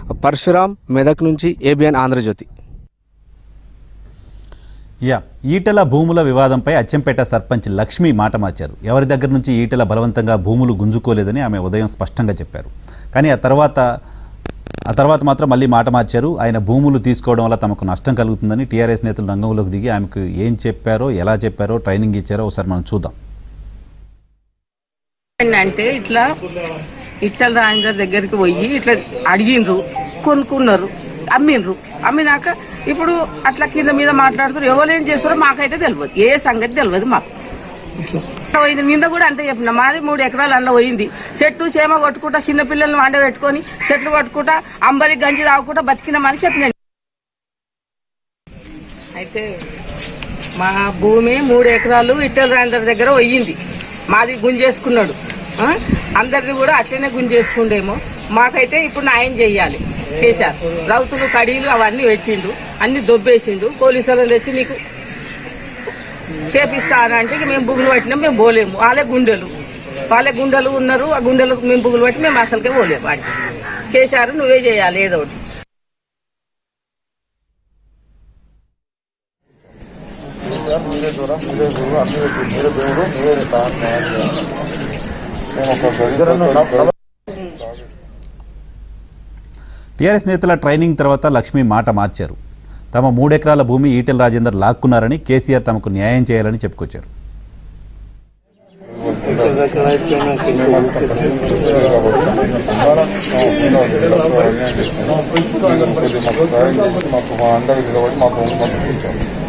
పరశురాం మెదక్ నుంచి ABN Andhra Jyothi yeah Etela భూముల వివాదంపై అచ్చంపేట సర్పంచ్ లక్ష్మి మాట మార్చారు ఎవరి దగ్గర నుంచి ఈటెల బలవంతంగా భూములు గుంజుకోలేదని ఆమె ఉదయం స్పష్టంగా చెప్పారు కానీ ఆ తర్వాత ఆ తర్వాత మాత్రం మళ్ళీ మాట మార్చారు ఆయన భూములు తీసుకోవడం వల్ల తమకు నష్టం కలుగుతుందని టీఆర్ఎస్ నేతలు రంగంలోకి దిగి ఆమెకు ఏం చెప్పారో ఎలా చెప్పారో ట్రైనింగ్ ఇచ్చారో ఒకసారి మనం చూద్దాం అంటే ఇట్లా ఇట్టల రాజేందర్ దగ్గరికి పోయి ఇట్లా అడిగిండ్రు కొనుక్కున్నారు అమ్మిండ్రు అమ్మినాక ఇప్పుడు అట్లా కింద మీద మాట్లాడుతారు ఎవరు ఏం చేస్తారో మాకైతే తెలియదు ఏ సంగతి తెలియదు మాకు పోయింది నింద కూడా అంతే చెప్పిన మాది మూడు ఎకరాలు అన్న పోయింది చెట్టు చేమ కొట్టుకుంటా చిన్న పిల్లల్ని వండ పెట్టుకొని చెట్లు కొట్టుకుంటా అంబలి గంజి తాగుకుంటా బతికిన మనిషి చెప్పిన అయితే మా భూమి మూడు ఎకరాలు ఇట్టల రాజేందర్ దగ్గర పోయింది మాది గుంజేసుకున్నాడు ఆ? అందరిది కూడా అట్లనే గుంజేసుకుండేమో మాకైతే ఇప్పుడు న్యాయం చెయ్యాలి కేసీఆర్ రౌతులు కడీలు అవన్నీ పెట్టిండు అన్ని దొబ్బేసిండు పోలీసులను తెచ్చి నీకు చేపిస్తానంటే ఇక మేము బుగులు పట్టినా మేము పోలేము వాళ్ళే గుండెలు వాళ్ళే గుండెలు ఉన్నారు ఆ గుండెలు మేము బుగులు పట్టి మేము అసలుకే పోలేము వాడికి కేసీఆర్ నువ్వే చేయాలి ఏదో ఒకటి మీరే దూరం మీరే దూరం అన్ని మీరే దేవుడు మీరే దాన్ని న్యాయం చేయాలి మేము ఒక దరిద్రం టీఆర్ఎస్ నేతల ట్రైనింగ్ తర్వాత లక్ష్మి మాట మార్చారు తమ మూడెకరాల భూమి ఈటెల రాజేందర్ లాక్కున్నారని కేసీఆర్ తమకు న్యాయం చేయాలని చెప్పుకొచ్చారు మాకు మా అందరికి నిలబడి మా భూమి మాకు ఇచ్చాం